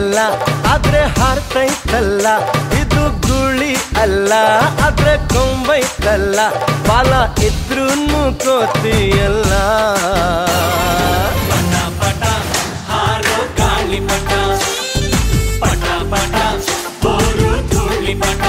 ಎಲ್ಲ ಆದ್ರೆ ಹಾರ್ತೈತಲ್ಲ ಇದು ಗುಳಿ ಅಲ್ಲ ಆದ್ರೆ ಕೊಂಬೈತಲ್ಲ ಬಾಲ ಇದ್ರೂ ಕೋತಿಯಲ್ಲ ಪಟ ಪಟ ಹಾರೋ ಗಾಳಿ ಪಟ ಪಟ ಪಟ ಬೋರು ಧೂಳಿ ಪಟ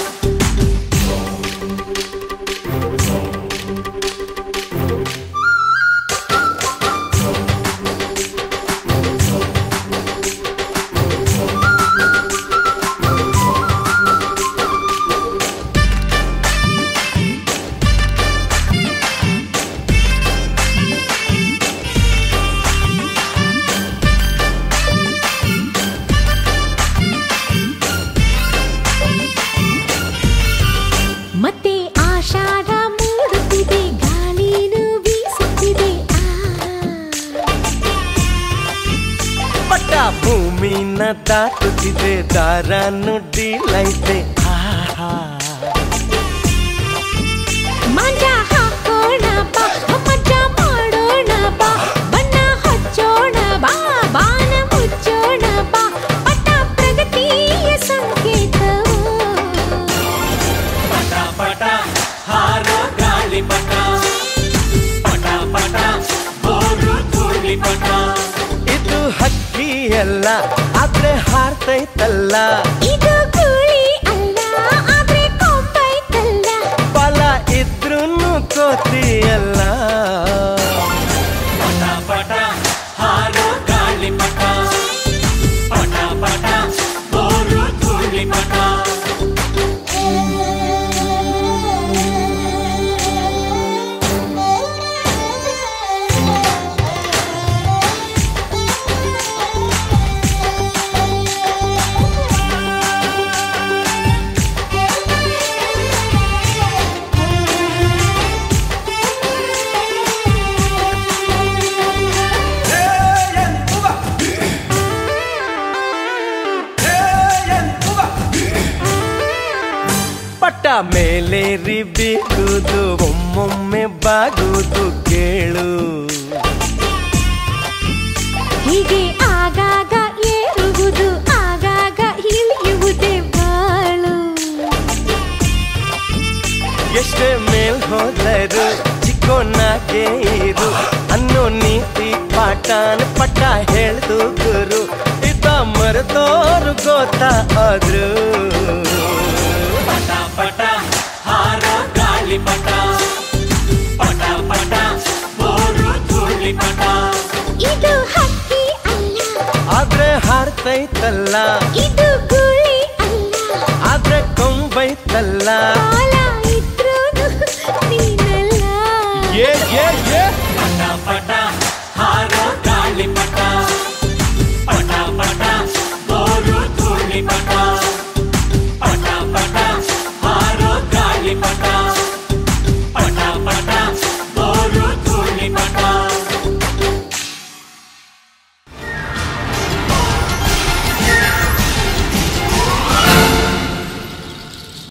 ಮತ್ತೆ ಆಷಾಢ ಮೂಡುತ್ತಿದೆ ಗಾಳಿನೂ ಬೀಸುತ್ತಿದೆ ಆ ಪಟ್ಟ ಭೂಮಿನ ದಾಟುತ್ತಿದೆ ದಾರ ನುಡ್ಡಿಲೈತೆ ಆಹಾ ಮಂಜ ಹಾಕೋಣ ಬಾ ಮಜಾ ಮಾಡೋಣ ಬಾ ಬಣ್ಣ ಹಚ್ಚೋಣ ಬಾ ಬಾನ ಮುಚ್ಚೋಣ ಬಾ ಪಟ ಪ್ರಗತಿಯ ಸಂಕೇತವು ಪಟ ಪಟ ಹಾರೋ ಗಾಳಿ ಪಟ ಪಟ ಪಟ ಬೋರು ಧೂಳಿ ಪಟ ಇದು ಹಕ್ಕಿಯಲ್ಲ ಆದ್ರೆ ಹಾರ್ತೈತಲ್ಲ ಇದು ಗೂಳಿ ಅಲ್ಲ ಆದ್ರೆ ಕೊಂಬೈತಲ್ಲ ಬಲ ಇದ್ರೂ ಕೋತಿಯಲ್ಲ ಪಟ ಪಟ ಹಾರೋ ಗಾಳಿ ಪಟ ಪಟ ಪಟ ಬೋರು ಧೂಳಿ ಪಟ ಪಟ್ಟ ಮೇಲೇರಿ ಬೀಗುದು ಒಮ್ಮೊಮ್ಮೆ ಬಾಗುದು ಕೇಳು ಹೀಗೆ ಆಗಾಗ ಏರುವುದು ಆಗಾಗ ಇಳಿಯುವುದೇ ಬಾಳು ಎಷ್ಟೇ ಮೇಲ್ ಹೋದರು ಚಿಕ್ಕೋನಾಗೆ ಇರು ಅನ್ನೋ ನೀತಿ ಪಾಠನ ಪಟ್ಟ ಹೇಳ್ದು ಗುರು ಇದ್ದ ಮರೆದೋರು ಗೊತ್ತಾ ಆದ್ರು ಪಟ ಪಟ ಹಾರೋ ಗಾಳಿ ಪಟ ಪಟ ಪಟ ಬೋರು ಧೂಳಿ ಪಟ ಇದು ಹಕ್ಕಿ ಅಲ್ಲ ಆದ್ರೆ ಹಾರ್ತೈತಲ್ಲ ಇದು ಗುಳಿ ಅಲ್ಲ ಆದ್ರೆ ಕೊಂಬೈತಲ್ಲ ಬಾಲ ಇದ್ರೂ ನೀನಲ್ಲ ಏ ಏ ಏ